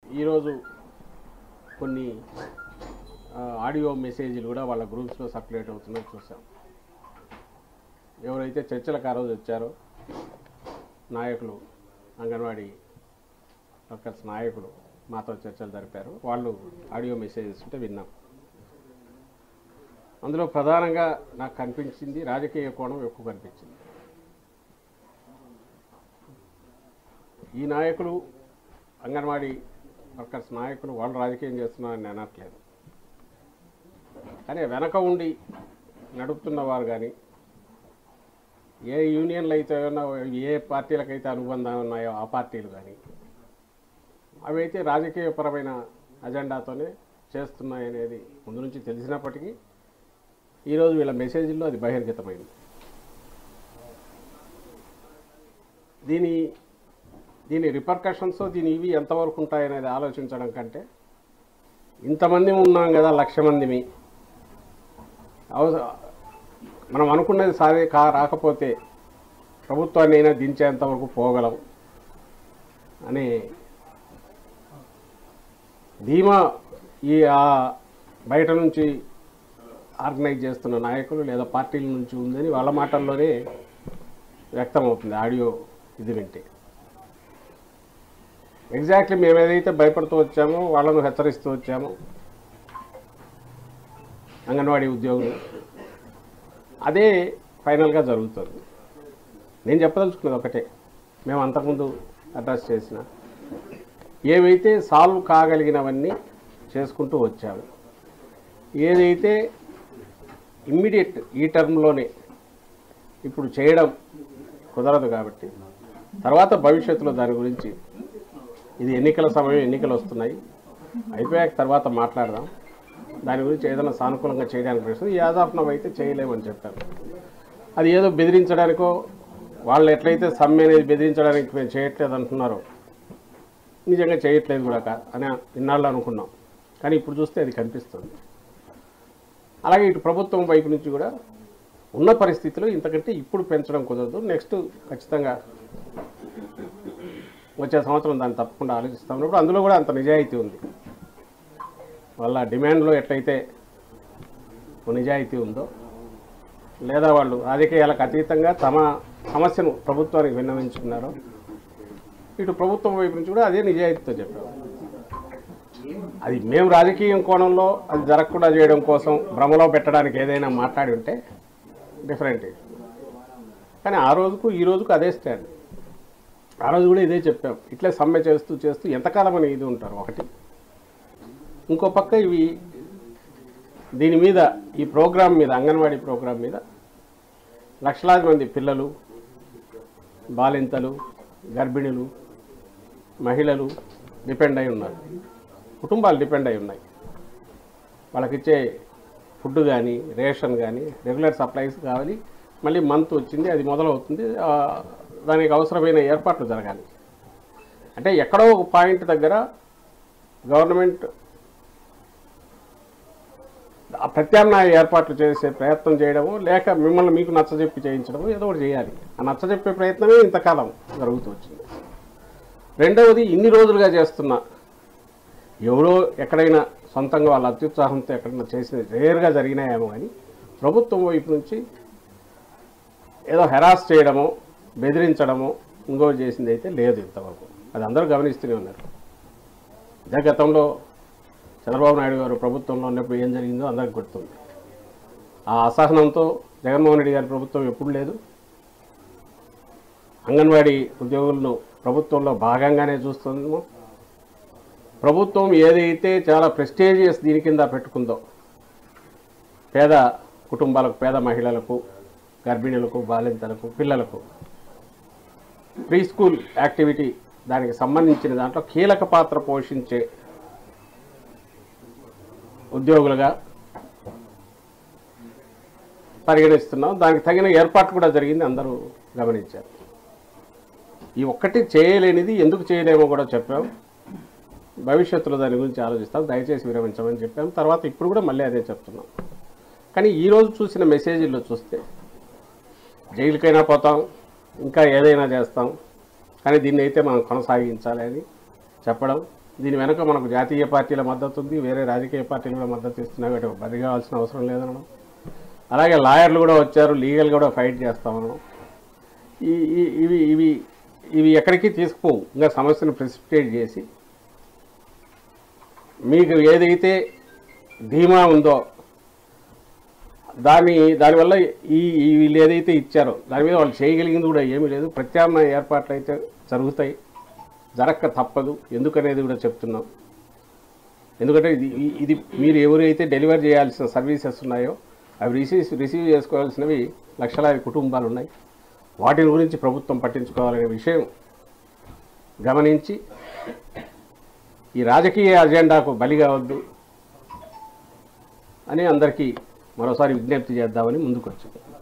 ఈరోజు కొన్ని ఆ, ఆడియో మెసేజ్లు కూడా వాళ్ళ గ్రూప్స్లో సర్క్యులేట్ అవుతున్నాయి చూసాం ఎవరైతే చర్చలకు ఆ రోజు వచ్చారో నాయకులు అంగన్వాడీ వర్కర్స్ నాయకులు మాతో చర్చలు జరిపారు వాళ్ళు ఆడియో మెసేజెస్ ఉంటే విన్నాం అందులో ప్రధానంగా నాకు కనిపించింది రాజకీయ కోణం ఎక్కువ కనిపించింది ఈ నాయకులు అంగన్వాడీ వర్కర్స్ నాయకులు వాళ్ళు రాజకీయం చేస్తున్నారని నేను అనట్లేదు కానీ వెనక ఉండి నడుపుతున్న వారు కానీ ఏ యూనియన్లు అయితే ఉన్నాయో ఏ పార్టీలకైతే అనుబంధం ఉన్నాయో ఆ పార్టీలు కానీ అవి అయితే రాజకీయపరమైన అజెండాతోనే చేస్తున్నాయనేది ముందు నుంచి తెలిసినప్పటికీ ఈరోజు వీళ్ళ మెసేజ్లో అది బహిర్గతమైంది దీని దీని రిపర్కషన్స్ దీని ఇవి ఎంతవరకు ఉంటాయనేది ఆలోచించడం కంటే ఇంతమంది ఉన్నాం కదా లక్ష మందిమి అవస- మనం అనుకున్నది సాధే కా రాకపోతే ప్రభుత్వాన్ని అయినా దించేంత వరకు పోగలం అనే ధీమా ఈ ఆ బయట నుంచి ఆర్గనైజ్ చేస్తున్న నాయకులు లేదా పార్టీల నుంచి ఉందని వాళ్ళ మాటల్లోనే వ్యక్తమవుతుంది ఆడియో ఇది వింటే ఎగ్జాక్ట్లీ మేము ఏదైతే భయపడుతూ వచ్చామో వాళ్ళను హెచ్చరిస్తూ వచ్చామో అంగన్వాడీ ఉద్యోగులు అదే ఫైనల్గా జరుగుతుంది నేను చెప్పదలుచుకున్నది ఒకటే మేము అంతకుముందు అడ్రస్ చేసిన ఏవైతే సాల్వ్ కాగలిగినవన్నీ చేసుకుంటూ వచ్చాము ఏదైతే ఇమ్మీడియట్ ఈ టర్మ్లోనే ఇప్పుడు చేయడం కుదరదు కాబట్టి తర్వాత భవిష్యత్తులో దాని గురించి ఇది ఎన్నికల సమయం ఎన్నికలు వస్తున్నాయి అయిపోయాక తర్వాత మాట్లాడదాం దాని గురించి ఏదైనా సానుకూలంగా చేయడానికి ప్రయత్నం యాజ్ ఆఫ్ నవ్ అయితే చేయలేమని చెప్పారు అది ఏదో బెదిరించడానికో వాళ్ళు ఎట్లయితే సమ్మె అనేది బెదిరించడానికి మేము చేయట్లేదు అంటున్నారో నిజంగా చేయట్లేదు కూడా కా అని ఇన్నాళ్ళు అనుకున్నాం కానీ ఇప్పుడు చూస్తే అది కనిపిస్తుంది అలాగే ఇటు ప్రభుత్వం వైపు నుంచి కూడా ఉన్న పరిస్థితిలో ఇంతకంటే ఇప్పుడు పెంచడం కుదరదు నెక్స్ట్ ఖచ్చితంగా వచ్చే సంవత్సరం దాన్ని తప్పకుండా ఆలోచిస్తాం ఉన్నప్పుడు అందులో కూడా అంత నిజాయితీ ఉంది వాళ్ళ డిమాండ్లో ఎట్లయితే ఓ నిజాయితీ ఉందో లేదా వాళ్ళు రాజకీయాలకు అతీతంగా తమ సమస్యను ప్రభుత్వానికి విన్నవించుకున్నారో ఇటు ప్రభుత్వం వైపు నుంచి కూడా అదే నిజాయితీతో చెప్పారు అది మేము రాజకీయం కోణంలో అది జరగకుండా చేయడం కోసం భ్రమలో పెట్టడానికి ఏదైనా మాట్లాడి ఉంటే డిఫరెంట్ కానీ ఆ రోజుకు ఈ రోజుకు అదే స్టాండ్ ఆ రోజు కూడా ఇదే చెప్పాం ఇట్లే సమ్మె చేస్తూ చేస్తూ ఎంతకాలం అని ఇది ఉంటారు ఒకటి ఇంకో పక్క ఇవి దీని మీద ఈ ప్రోగ్రాం మీద అంగన్వాడీ ప్రోగ్రాం మీద లక్షలాది మంది పిల్లలు బాలింతలు గర్భిణులు మహిళలు డిపెండ్ అయి ఉన్నారు కుటుంబాలు డిపెండ్ అయి ఉన్నాయి వాళ్ళకిచ్చే ఫుడ్ కానీ రేషన్ కానీ రెగ్యులర్ సప్లైస్ కావాలి మళ్ళీ మంత్ వచ్చింది అది మొదలవుతుంది ఆ, దానికి అవసరమైన ఏర్పాట్లు జరగాలి అంటే ఎక్కడో ఒక పాయింట్ దగ్గర గవర్నమెంట్ ఆ ప్రత్యామ్నాయ ఏర్పాట్లు చేసే ప్రయత్నం చేయడము లేక మిమ్మల్ని మీకు నచ్చజెప్పి చేయించడము ఏదో ఒకటి చేయాలి ఆ నచ్చజెప్పే ప్రయత్నమే ఇంతకాలం జరుగుతూ వచ్చింది రెండవది ఇన్ని రోజులుగా చేస్తున్న ఎవరో ఎక్కడైనా సొంతంగా వాళ్ళ అత్యుత్సాహంతో ఎక్కడైనా చేసిన రేరుగా జరిగినాయేమో కానీ ప్రభుత్వం వైపు నుంచి ఏదో హెరాస్ చేయడమో బెదిరించడమో ఇంకో చేసింది అయితే లేదు ఇంతవరకు అది అందరూ గమనిస్తూనే ఉన్నారు ఇదే గతంలో చంద్రబాబు నాయుడు గారు ప్రభుత్వంలో ఉన్నప్పుడు ఏం జరిగిందో అందరికి గుర్తుంది ఆ అసహనంతో జగన్మోహన్ రెడ్డి గారి ప్రభుత్వం ఎప్పుడు లేదు అంగన్వాడీ ఉద్యోగులను ప్రభుత్వంలో భాగంగానే చూస్తుందో ప్రభుత్వం ఏదైతే చాలా ప్రెస్టేజియస్ దీని కింద పెట్టుకుందో పేద కుటుంబాలకు పేద మహిళలకు గర్భిణులకు బాలింతలకు పిల్లలకు ప్రీ స్కూల్ యాక్టివిటీ దానికి సంబంధించిన దాంట్లో కీలక పాత్ర పోషించే ఉద్యోగులుగా పరిగణిస్తున్నాం దానికి తగిన ఏర్పాటు కూడా జరిగింది అందరూ గమనించారు ఈ ఒక్కటి చేయలేనిది ఎందుకు చేయలేమో కూడా చెప్పాం భవిష్యత్తులో దాని గురించి ఆలోచిస్తాం దయచేసి విరమించమని చెప్పాం తర్వాత ఇప్పుడు కూడా మళ్ళీ అదే చెప్తున్నాం కానీ ఈరోజు చూసిన మెసేజ్లో చూస్తే జైలుకైనా పోతాం ఇంకా ఏదైనా చేస్తాం కానీ దీన్ని అయితే మనం కొనసాగించాలి అని చెప్పడం దీని వెనుక మనకు జాతీయ పార్టీల మద్దతు ఉంది వేరే రాజకీయ పార్టీలు కూడా మద్దతు ఇస్తున్నాయి కాబట్టి బది కావాల్సిన అవసరం లేదనడం అలాగే లాయర్లు కూడా వచ్చారు లీగల్ కూడా ఫైట్ చేస్తామనడం ఈ ఈ- ఇవి ఇవి ఇవి ఎక్కడికి తీసుకుపోవు ఇంకా సమస్యను ప్రెసిపిటేట్ చేసి మీకు ఏదైతే ధీమా ఉందో దాని దానివల్ల ఈ ఈ వీళ్ళు ఏదైతే ఇచ్చారో దాని మీద వాళ్ళు చేయగలిగింది కూడా ఏమీ లేదు ప్రత్యామ్నాయ ఏర్పాట్లు అయితే జరుగుతాయి జరక్క తప్పదు ఎందుకనేది కూడా చెప్తున్నాం ఎందుకంటే ఇది ఈ- ఇది మీరు ఎవరైతే డెలివర్ చేయాల్సిన సర్వీసెస్ ఉన్నాయో అవి రిసీవ్ రిసీవ్ చేసుకోవాల్సినవి లక్షలాది కుటుంబాలు ఉన్నాయి వాటి గురించి ప్రభుత్వం పట్టించుకోవాలనే విషయం గమనించి ఈ రాజకీయ అజెండాకు బలి కావద్దు అని అందరికీ మరోసారి విజ్ఞప్తి చేద్దామని ముందుకు వచ్చాం